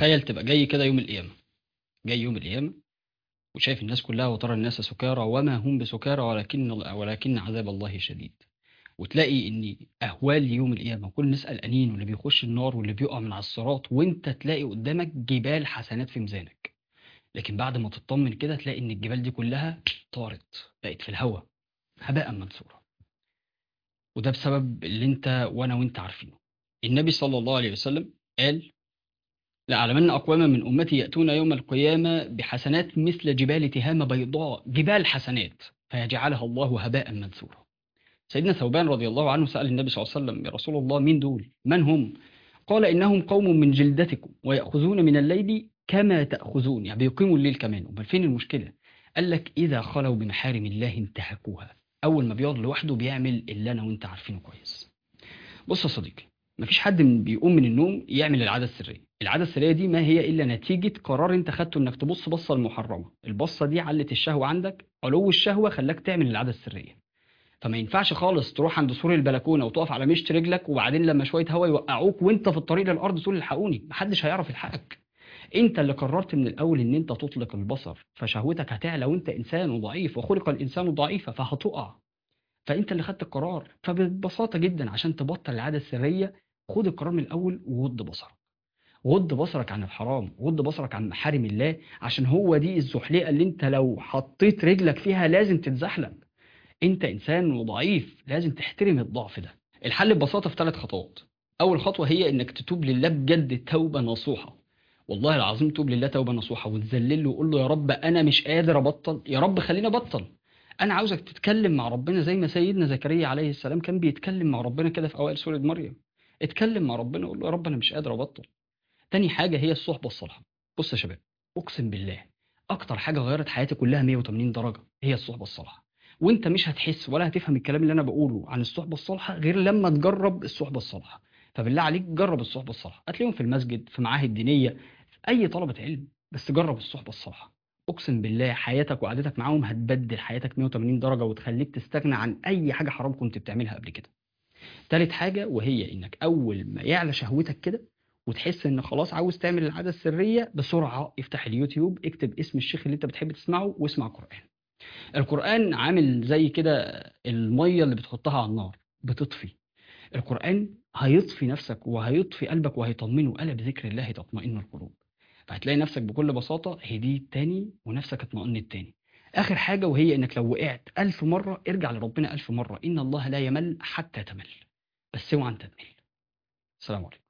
تخيل تبقى جاي كده يوم القيامة جاي يوم القيامة وشايف الناس كلها وترى الناس سكارى وما هم بسكارى ولكن ولكن عذاب الله شديد وتلاقي ان اهوال يوم القيامه كل الناس قلقانين واللي بيخش النار واللي بيقع من على الصراط وانت تلاقي قدامك جبال حسنات في ميزانك لكن بعد ما تطمن كده تلاقي ان الجبال دي كلها طارت بقت في الهواء هباء منثورا وده بسبب اللي انت وانا وانت عارفينه النبي صلى الله عليه وسلم قال لأعلمن أقواما من أمتي يأتون يوم القيامة بحسنات مثل جبال تهامة بيضاء جبال حسنات فيجعلها الله هباء منثورا سيدنا ثوبان رضي الله عنه سأل النبي صلى الله عليه وسلم يا رسول الله مين دول من هم قال إنهم قوم من جلدتكم ويأخذون من الليل كما تأخذون يعني بيقيموا الليل كمان أمال فين المشكلة قال لك إذا خلوا بمحارم الله انتهكوها أول ما بيقعد لوحده بيعمل اللي أنا وأنت عارفينه كويس بص يا صديقي مفيش حد من بيقوم من النوم يعمل العادة السرية العادة السرية دي ما هي إلا نتيجة قرار أنت خدته إنك تبص بصة المحرمة البصة دي علت الشهوة عندك علو الشهوة خلاك تعمل العادة السرية فما ينفعش خالص تروح عند سور البلكونه وتقف على مشط رجلك وبعدين لما شويه هوا يوقعوك وانت في الطريق للارض تقول الحقوني محدش هيعرف يلحقك انت اللي قررت من الاول ان انت تطلق البصر فشهوتك هتعلى وانت انسان ضعيف وخلق الانسان ضعيفا فهتقع فانت اللي خدت القرار فببساطه جدا عشان تبطل العاده السريه خد القرار من الاول وغض بصرك غض بصرك عن الحرام غض بصرك عن محارم الله عشان هو دي الزحليقه اللي انت لو حطيت رجلك فيها لازم تتزحلق انت انسان وضعيف لازم تحترم الضعف ده الحل ببساطه في ثلاث خطوات اول خطوه هي انك تتوب لله بجد توبه نصوحه والله العظيم توب لله توبه نصوحه وتذلل له وقول له يا رب انا مش قادر ابطل يا رب خليني ابطل انا عاوزك تتكلم مع ربنا زي ما سيدنا زكريا عليه السلام كان بيتكلم مع ربنا كده في اوائل سوره مريم اتكلم مع ربنا وقول له يا رب انا مش قادر ابطل تاني حاجه هي الصحبه الصالحه بص يا شباب اقسم بالله اكتر حاجه غيرت حياتي كلها 180 درجه هي الصحبه الصالحه وانت مش هتحس ولا هتفهم الكلام اللي انا بقوله عن الصحبه الصالحه غير لما تجرب الصحبه الصالحه فبالله عليك جرب الصحبه الصالحه هتلاقيهم في المسجد في معاهد دينيه في اي طلبه علم بس جرب الصحبه الصالحه اقسم بالله حياتك وقعدتك معاهم هتبدل حياتك 180 درجه وتخليك تستغنى عن اي حاجه حرام كنت بتعملها قبل كده تالت حاجه وهي انك اول ما يعلى شهوتك كده وتحس ان خلاص عاوز تعمل العاده السريه بسرعه افتح اليوتيوب اكتب اسم الشيخ اللي انت بتحب تسمعه واسمع قران القرآن عامل زي كده المية اللي بتحطها على النار بتطفي القرآن هيطفي نفسك وهيطفي قلبك وهيطمنه ألا بذكر الله تطمئن القلوب فهتلاقي نفسك بكل بساطة هديت تاني ونفسك اطمئنت تاني آخر حاجة وهي إنك لو وقعت ألف مرة ارجع لربنا ألف مرة إن الله لا يمل حتى تمل بس اوعى أنت تمل السلام عليكم